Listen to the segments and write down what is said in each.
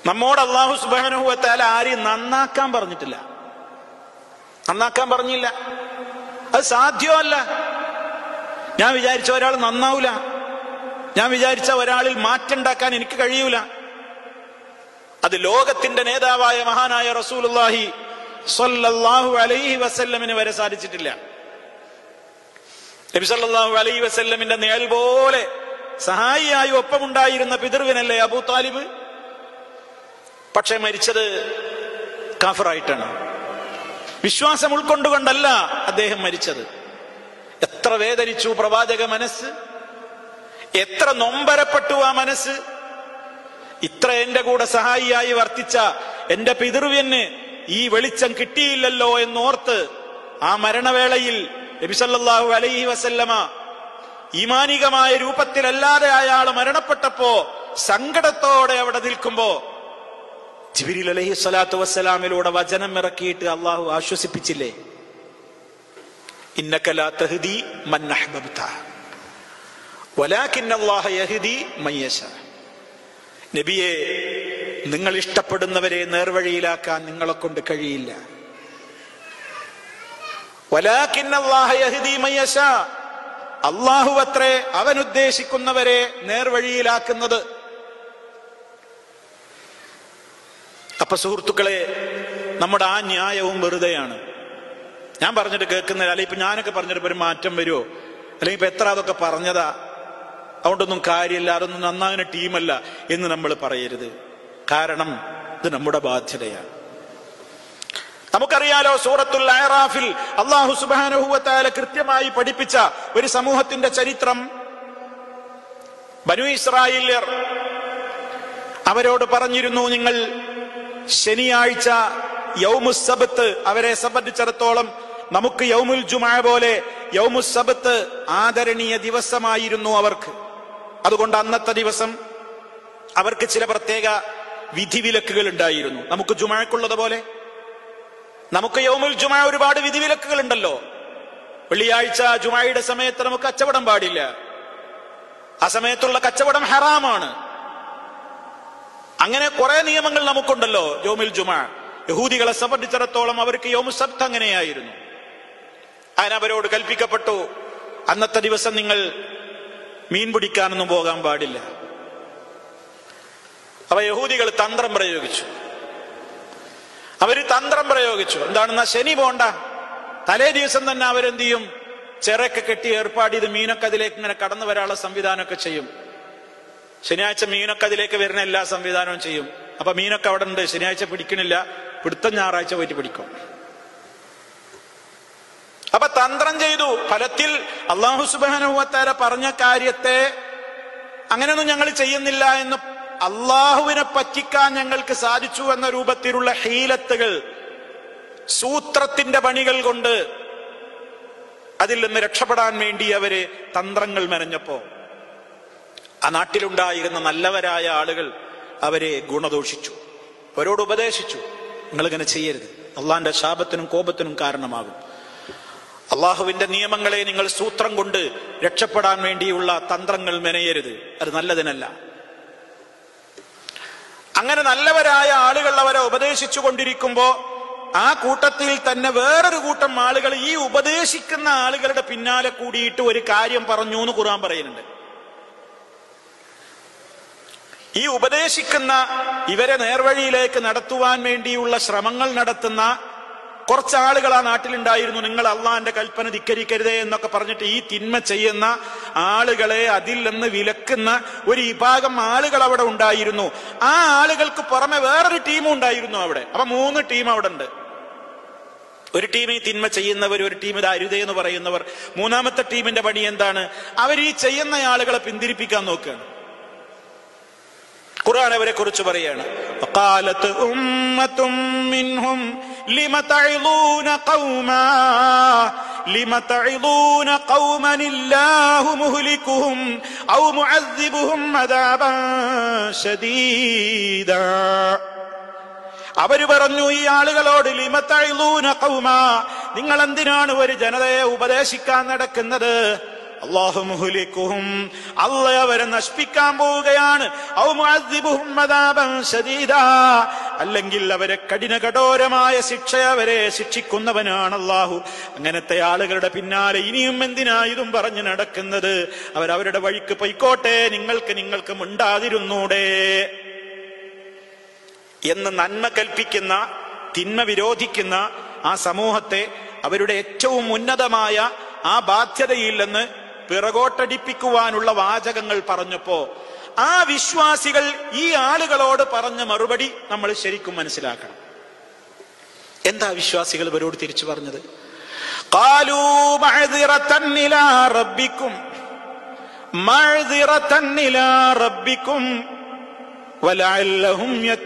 നമ്മോട് അള്ളാഹു സുബാനുഭവത്താൽ ആരെയും നന്നാക്കാൻ പറഞ്ഞിട്ടില്ല നന്നാക്കാൻ പറഞ്ഞില്ല അത് സാധ്യമല്ല ഞാൻ വിചാരിച്ച ഒരാൾ നന്നാവൂല ഞാൻ വിചാരിച്ച ഒരാളിൽ മാറ്റുണ്ടാക്കാൻ എനിക്ക് കഴിയൂല അത് ലോകത്തിന്റെ നേതാവായ മഹാനായ റസൂലുള്ളാഹി സ്വല്ലല്ലാഹു അലൈഹി വസല്ലമിന് വരെ സാധിച്ചിട്ടില്ല നബി സല്ലല്ലാഹു അലൈഹി വസല്ലമിന്റെ നിഴൽ പോലെ സഹായിയായി ഒപ്പമുണ്ടായിരുന്ന പിതൃവിനല്ലേ അബൂ താലിബ് പക്ഷെ മരിച്ചത് കാഫറായിട്ടാണ് വിശ്വാസം ഉൾക്കൊണ്ടുകൊണ്ടല്ല അദ്ദേഹം മരിച്ചത് എത്ര വേദനിച്ചു പ്രവാചക മനസ്സ് എത്ര നൊമ്പരപ്പെട്ടു ആ മനസ്സ് ഇത്ര എന്റെ കൂടെ സഹായിയായി വർത്തിച്ച എന്റെ പിതൃവ്യന് ഈ വെളിച്ചം കിട്ടിയില്ലല്ലോ എന്നോർത്ത് ആ മരണവേളയിൽ നബിസല്ലാഹു അലൈഹി വസല്ലമ ഈമാനികമായ രൂപത്തിലല്ലാതെ അയാൾ മരണപ്പെട്ടപ്പോ സങ്കടത്തോടെ അവിടെ നിൽക്കുമ്പോ ജിബിരിൽ അലൈഹി സ്വലാത്തു വസ്സലാമിലൂടെ വചനം ഇറക്കിയിട്ട് അള്ളാഹു ആശ്വസിപ്പിച്ചില്ലേ ഇന്നക്കലാ തഹ്ദി മൻ അഹ്ബബ്ത വലാകിൻ അല്ലാഹ യഹ്ദി മയ്യശ നബിയെ നിങ്ങൾ ഇഷ്ടപ്പെടുന്നവരെ നേർവഴിയിലാക്കാൻ നിങ്ങളെ കൊണ്ട് കഴിയില്ല വലാകിൻ അല്ലാഹ യഹ്ദി മയ്യശ അള്ളാഹു അത്രേ അവൻ ഉദ്ദേശിക്കുന്നവരെ നേർവഴിയിലാക്കുന്നത് അപ്പൊ സുഹൃത്തുക്കളെ നമ്മുടെ ആ ന്യായവും വെറുതെയാണ് ഞാൻ പറഞ്ഞിട്ട് കേൾക്കുന്നില്ല അല്ലെങ്കിൽ ഇപ്പൊ ഞാനൊക്കെ പറഞ്ഞിട്ട് ഇപ്പൊ ഒരു മാറ്റം വരുമോ അല്ലെങ്കിൽ ഇപ്പൊ എത്ര അതൊക്കെ പറഞ്ഞതാ അതുകൊണ്ടൊന്നും കാര്യമില്ല അതൊന്നും നന്നാകുന്ന ടീമല്ല എന്ന് നമ്മൾ പറയരുത് കാരണം ഇത് നമ്മുടെ ബാധ്യതയാണ് നമുക്കറിയാലോ സൂറത്തുൽ അയറാഫിൽ അള്ളാഹു സുബാനുഭവത്താല കൃത്യമായി പഠിപ്പിച്ച ഒരു സമൂഹത്തിന്റെ ചരിത്രം ബനു ഇസ്രായേല്യർ അവരോട് പറഞ്ഞിരുന്നു നിങ്ങൾ ശനിയാഴ്ച യൗമുസബത്ത് അവരെ സംബന്ധിച്ചിടത്തോളം നമുക്ക് യൗമുൽ ജുമാ പോലെ യൗമുസബത്ത് ആദരണീയ ദിവസമായിരുന്നു അവർക്ക് അതുകൊണ്ട് അന്നത്തെ ദിവസം അവർക്ക് ചില പ്രത്യേക വിധിവിലക്കുകൾ ഉണ്ടായിരുന്നു നമുക്ക് ജുമാക്കുള്ളത് പോലെ നമുക്ക് യൗമുൽ ജുമാ ഒരുപാട് വിധിവിലക്കുകൾ ഉണ്ടല്ലോ വെള്ളിയാഴ്ച ജുമായുടെ സമയത്ത് നമുക്ക് കച്ചവടം പാടില്ല ആ സമയത്തുള്ള കച്ചവടം ഹറാമാണ് അങ്ങനെ കുറെ നിയമങ്ങൾ നമുക്കുണ്ടല്ലോ യോമിൽ ജുമാ യഹൂദികളെ സംബന്ധിച്ചിടത്തോളം അവർക്ക് യോമു സബ്ത് അങ്ങനെയായിരുന്നു അതിനവരോട് കൽപ്പിക്കപ്പെട്ടു അന്നത്തെ ദിവസം നിങ്ങൾ മീൻ പിടിക്കാനൊന്നും പോകാൻ പാടില്ല അപ്പൊ യഹൂദികൾ തന്ത്രം പ്രയോഗിച്ചു അവര് തന്ത്രം പ്രയോഗിച്ചു എന്താണെന്നാ ശനി പോണ്ട തലേ ദിവസം തന്നെ അവരെന്ത് ചെയ്യും ചിറയൊക്കെ കെട്ടി ഏർപ്പാട് ചെയ്ത് മീനൊക്കെ അതിലേക്ക് ഇങ്ങനെ കടന്നു വരാനുള്ള സംവിധാനമൊക്കെ ചെയ്യും ശനിയാഴ്ച മീനൊക്കെ അതിലേക്ക് വരുന്ന എല്ലാ സംവിധാനവും ചെയ്യും അപ്പൊ മീനൊക്കെ അവിടെ ഉണ്ട് ശനിയാഴ്ച പിടിക്കണില്ല പിടുത്തം ഞായറാഴ്ച പോയിട്ട് പിടിക്കും അപ്പൊ തന്ത്രം ചെയ്തു ഫലത്തിൽ അള്ളാഹു സുബാനുഭവത്താര പറഞ്ഞ കാര്യത്തെ അങ്ങനെയൊന്നും ഞങ്ങൾ ചെയ്യുന്നില്ല എന്ന് അള്ളാഹുവിനെ പറ്റിക്കാൻ ഞങ്ങൾക്ക് സാധിച്ചു എന്ന രൂപത്തിലുള്ള ഹീലത്തുകൾ സൂത്രത്തിന്റെ പണികൾ കൊണ്ട് അതിൽ നിന്ന് രക്ഷപ്പെടാൻ വേണ്ടി അവര് തന്ത്രങ്ങൾ മെനഞ്ഞപ്പോ ആ നാട്ടിലുണ്ടായിരുന്ന നല്ലവരായ ആളുകൾ അവരെ ഗുണദോഷിച്ചു അവരോട് ഉപദേശിച്ചു നിങ്ങളിങ്ങനെ ചെയ്യരുത് അള്ളാന്റെ ശാപത്തിനും കോപത്തിനും കാരണമാകും അള്ളാഹുവിന്റെ നിയമങ്ങളെ നിങ്ങൾ സൂത്രം കൊണ്ട് രക്ഷപ്പെടാൻ വേണ്ടിയുള്ള തന്ത്രങ്ങൾ മെനയരുത് അത് നല്ലതിനല്ല അങ്ങനെ നല്ലവരായ ആളുകൾ അവരെ ഉപദേശിച്ചു കൊണ്ടിരിക്കുമ്പോ ആ കൂട്ടത്തിൽ തന്നെ വേറൊരു കൂട്ടം ആളുകൾ ഈ ഉപദേശിക്കുന്ന ആളുകളുടെ പിന്നാലെ കൂടിയിട്ട് ഒരു കാര്യം പറഞ്ഞു എന്ന് ഖുർആൻ പറയുന്നുണ്ട് ഈ ഉപദേശിക്കുന്ന ഇവരെ നേർവഴിയിലേക്ക് നടത്തുവാൻ വേണ്ടിയുള്ള ശ്രമങ്ങൾ നടത്തുന്ന കുറച്ച് ആളുകൾ ആ നാട്ടിലുണ്ടായിരുന്നു നിങ്ങൾ അള്ളാന്റെ കൽപ്പന ധിക്കരിക്കരുതേ എന്നൊക്കെ പറഞ്ഞിട്ട് ഈ തിന്മ ചെയ്യുന്ന ആളുകളെ അതിൽ നിന്ന് വിലക്കുന്ന ഒരു വിഭാഗം ആളുകൾ അവിടെ ഉണ്ടായിരുന്നു ആ ആളുകൾക്ക് പുറമെ വേറൊരു ടീമും ഉണ്ടായിരുന്നു അവിടെ അപ്പൊ മൂന്ന് ടീം അവിടെ ഉണ്ട് ഒരു ടീം ഈ തിന്മ ചെയ്യുന്നവർ ഒരു ടീം ഇത് അരുതേ എന്ന് പറയുന്നവർ മൂന്നാമത്തെ ടീമിന്റെ പണി എന്താണ് അവർ ഈ ചെയ്യുന്ന ആളുകളെ പിന്തിരിപ്പിക്കാൻ നോക്കുകയാണ് ഖുർആൻ അവരെ കുറിച്ച് പറയാണ് وقالت أمة منهم لم تعظون قوما لم تعظون قوما الله مهلكهم أو معذبهم عذابا شديدا അവര് പറഞ്ഞു ഈ ആളുകളോട് ലിമത്തഴലൂന കൗമ നിങ്ങൾ എന്തിനാണ് ഒരു ജനതയെ ഉപദേശിക്കാൻ നടക്കുന്നത് അള്ളാഹു മുഹ്ലിക്കുഹും അല്ല അവരെ നശിപ്പിക്കാൻ പോവുകയാണ് ഔ മുഅദ്ദിബുഹും അദാബൻ ശദീദാ. അല്ലെങ്കിൽ അവരെ കഠിന കഠോരമായ ശിക്ഷ അവരെ ശിക്ഷിക്കുന്നവനാണ് അള്ളാഹു അങ്ങനത്തെ ആളുകളുടെ പിന്നാലെ ഇനിയും എന്തിനാ ഇതും പറഞ്ഞു നടക്കുന്നത് അവരവരുടെ വഴിക്ക് പൊയ്ക്കോട്ടെ നിങ്ങൾക്ക് നിങ്ങൾക്ക് മിണ്ടാതിരുന്നൂടെ എന്ന് നന്മ കൽപ്പിക്കുന്ന തിന്മ വിരോധിക്കുന്ന ആ സമൂഹത്തെ അവരുടെ ഏറ്റവും ഉന്നതമായ ആ ബാധ്യതയിൽ നിന്ന് പിറകോട്ടടിപ്പിക്കുവാനുള്ള വാചകങ്ങൾ പറഞ്ഞപ്പോ ആ വിശ്വാസികൾ ഈ ആളുകളോട് പറഞ്ഞ മറുപടി നമ്മൾ ശരിക്കും മനസ്സിലാക്കണം എന്താ വിശ്വാസികൾ ഇവരോട് തിരിച്ചു പറഞ്ഞത് قالوا معذرة إلى ربكم معذرة إلى ربكم ولعلهم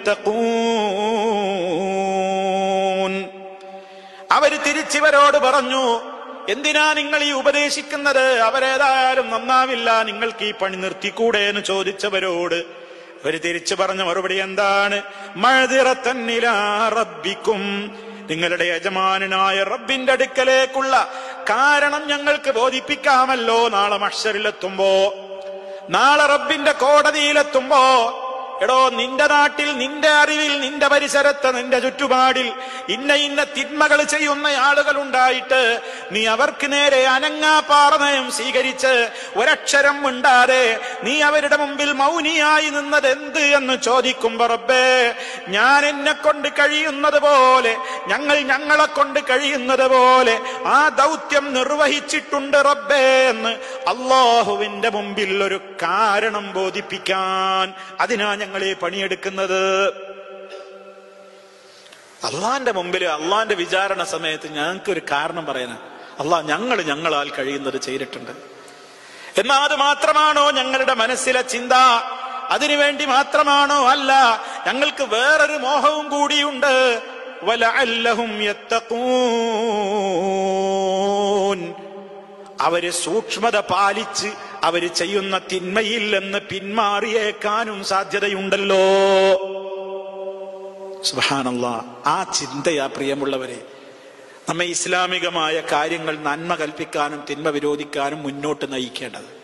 يتقون അവര് തിരിച്ചിവരോട് പറഞ്ഞു എന്തിനാ നിങ്ങൾ ഈ ഉപദേശിക്കുന്നത് അവരേതായാലും നന്നാവില്ല നിങ്ങൾക്ക് ഈ പണി നിർത്തിക്കൂടെ എന്ന് ചോദിച്ചവരോട് അവര് തിരിച്ചു പറഞ്ഞ മറുപടി എന്താണ് മഴതിറത്തന്നില റബ്ബിക്കും നിങ്ങളുടെ യജമാനായ റബ്ബിന്റെ അടുക്കലേക്കുള്ള കാരണം ഞങ്ങൾക്ക് ബോധിപ്പിക്കാമല്ലോ നാളെ മഷറിലെത്തുമ്പോ നാളെ റബ്ബിന്റെ കോടതിയിലെത്തുമ്പോ എടോ നിന്റെ നാട്ടിൽ നിന്റെ അറിവിൽ നിന്റെ പരിസരത്ത് നിന്റെ ചുറ്റുപാടിൽ ഇന്ന ഇന്ന തിന്മകൾ ചെയ്യുന്ന ആളുകൾ ഉണ്ടായിട്ട് നീ അവർക്ക് നേരെ അനങ്ങാപ്പാറനയം സ്വീകരിച്ച് ഒരക്ഷരം മിണ്ടാതെ നീ അവരുടെ മുമ്പിൽ മൗനിയായി നിന്നത് എന്ത് എന്ന് ചോദിക്കുമ്പോ റബ്ബേ ഞാൻ എന്നെ കൊണ്ട് കഴിയുന്നത് പോലെ ഞങ്ങൾ ഞങ്ങളെ കൊണ്ട് കഴിയുന്നത് പോലെ ആ ദൗത്യം നിർവഹിച്ചിട്ടുണ്ട് റബ്ബേ എന്ന് അള്ളാഹുവിന്റെ മുമ്പിൽ ഒരു കാരണം ബോധിപ്പിക്കാൻ അതിനാ ഞങ്ങളെ പണിയെടുക്കുന്നത് അള്ളാന്റെ മുമ്പിൽ അള്ളാന്റെ വിചാരണ സമയത്ത് ഞങ്ങൾക്ക് ഒരു കാരണം പറയാനാ അള്ളാഹ് ഞങ്ങൾ ഞങ്ങളാൽ കഴിയുന്നത് ചെയ്തിട്ടുണ്ട് എന്നാ അത് മാത്രമാണോ ഞങ്ങളുടെ മനസ്സിലെ ചിന്ത അതിനുവേണ്ടി മാത്രമാണോ അല്ല ഞങ്ങൾക്ക് വേറൊരു മോഹവും കൂടിയുണ്ട് വലഅല്ലഹും യത്തഖൂൻ അവര് സൂക്ഷ്മത പാലിച്ച് അവര് ചെയ്യുന്ന തിന്മയിൽ നിന്ന് പിന്മാറിയേക്കാനും സാധ്യതയുണ്ടല്ലോ സുബാനല്ല ആ ചിന്തയാ പ്രിയമുള്ളവരെ നമ്മെ ഇസ്ലാമികമായ കാര്യങ്ങൾ നന്മ കൽപ്പിക്കാനും തിന്മ വിരോധിക്കാനും മുന്നോട്ട് നയിക്കേണ്ടത്